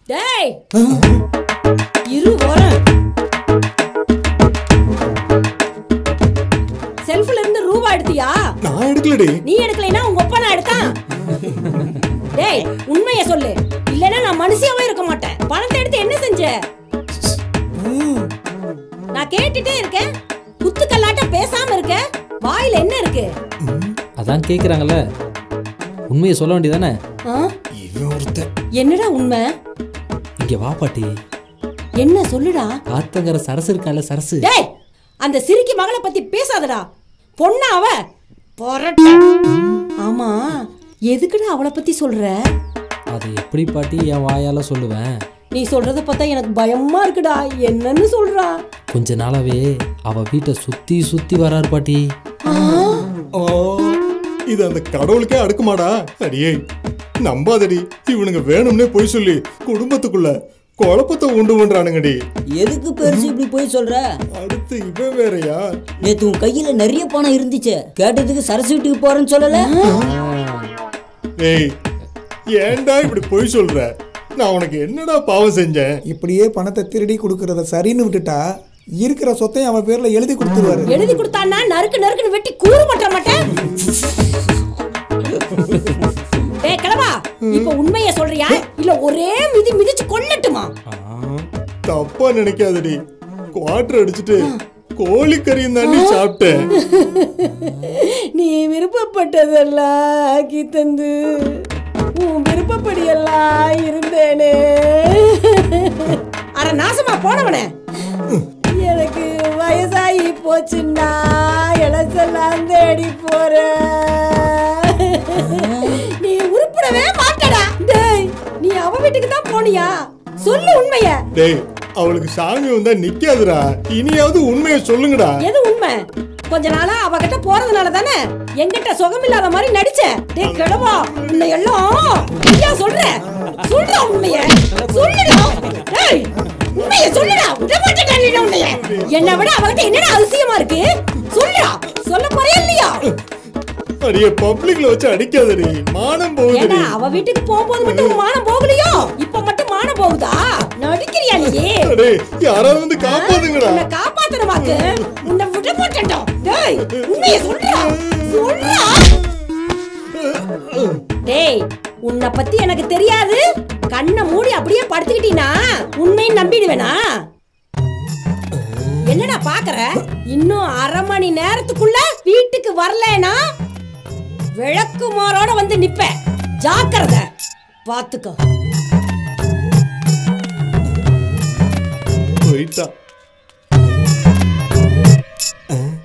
டேய் இரு வரேன் செல்ஃப்ல இருந்து ரூபா எடுத்தியா நான் எடுக்கலடி நீ எடுக்கலைன்னா உங்க அப்பா எடுத்தான் டேய் உண்மைய சொல்லு இல்லைன்னா நான் மனுஷியாவே இருக்க மாட்டேன் பணத்தை எடுத்து என்ன செஞ்ச நான் கேட்டுட்டே இருக்கேன் குத்துக்கல்லாட்டம் பேசாம இருக்க வாயில என்ன இருக்கு அதான் கேக்குறாங்கல்ல உண்மையை சொல்ல வேண்டியதானே ஆ? இவன் ஒருத்தன் என்னடா உண்மை இங்க வா பாட்டி என்ன சொல்லுடா ஆத்தங்கர சரசு இருக்கால சரசு டேய் அந்த சிரிக்கி மகளை பத்தி பேசாதடா பொண்ணா அவ பொறட்ட ஆமா எதுக்குடா அவளை பத்தி சொல்ற அதை எப்படி பாட்டி என் வாயால சொல்லுவேன் நீ சொல்றத பார்த்தா எனக்கு பயமா இருக்குடா என்னன்னு சொல்றா கொஞ்ச நாளாவே அவ வீட்டை சுத்தி சுத்தி வராரு பாட்டி ஆ, இது அந்த கடவுளுக்கே அடுக்குமாடா அடியே நம்பாதடி இவனுங்க வேணும்னே போய் சொல்லி குடும்பத்துக்குள்ள குழப்பத்தை உண்டு பண்றானுங்கடி எதுக்கு பெருசு இப்படி போய் சொல்ற அடுத்து இவன் வேறயா நேத்து உன் கையில நிறைய பணம் இருந்துச்சு கேட்டதுக்கு சரசு வீட்டுக்கு போறேன்னு சொல்லல ஏய் ஏன்டா இப்படி போய் சொல்ற நான் உனக்கு என்னடா பாவம் செஞ்சேன் இப்படியே பணத்தை திருடி கொடுக்கறத சரின்னு விட்டுட்டா இருக்கிற சொத்தையும் அவன் பேர்ல எழுதி கொடுத்துருவாரு எழுதி கொடுத்தான்னா நறுக்கு நறுக்குன்னு வெட்டி கூறு பற்ற மாட்டேன் டேய் கிளவா இப்ப உண்மைய சொல்றியா இல்ல ஒரே மிதி மிதிச்சு கொல்லட்டுமா தப்பா நினைக்காதடி குவாட்டர் அடிச்சுட்டு கோழிக்கறியும் தாண்டி சாப்பிட்டேன் நீ விருப்பப்பட்டதெல்லாம் ஆக்கி தந்து உன் விருப்பப்படியெல்லாம் இருந்தேனே அட நாசமா போனவனே எனக்கு வயசாகி போச்சுன்னா இளசெல்லாம் தேடி போற நீ உருப்படவே மாட்டடா டேய் நீ அவ வீட்டுக்கு தான் போனியா சொல்லு உண்மைய டேய் அவளுக்கு சாமி வந்தா நிக்காதுடா இனியாவது உண்மையை சொல்லுங்கடா எது உண்மை கொஞ்ச நாளா அவகிட்ட போறதுனால தானே எங்கிட்ட சுகமில்லாத மாதிரி நடிச்ச டேய் கிழவா உன்னை எல்லாம் ஐயா சொல்ற சொல்றா உண்மைய சொல்லுடா டேய் உண்மைய சொல்லுடா விட மாட்டேன் உன்னைய என்னை விட அவகிட்ட என்னடா அதிசயமா இருக்கு சொல்லுடா சொல்ல போறியா இல்லையா அடியே பப்ளிக்ல வச்சு அடிக்காதடி மானம் போகுதுடி ஏன்னா அவ வீட்டுக்கு போகும்போது மட்டும் உன் மானம் போகலையோ இப்ப மட்டும் மானம் போகுதா நடிக்கிறியா நீ டேய் யாராவது வந்து காப்பாத்துங்கடா உன்னை காப்பாத்தனவாக்கு உன்னை விட மாட்டேன்டா டேய் உண்மைய சொல்றா சொல்றா டேய் உன்னை பத்தி எனக்கு தெரியாது கண்ணை மூடி அப்படியே படுத்துக்கிட்டீனா உண்மையை நம்பிடுவேனா என்னடா பாக்குற இன்னும் அரை மணி நேரத்துக்குள்ள வீட்டுக்கு வரலனா விளக்குமாரோட வந்து நிப்ப ஜாக்கிரதை பாத்துக்கோ போயிட்டா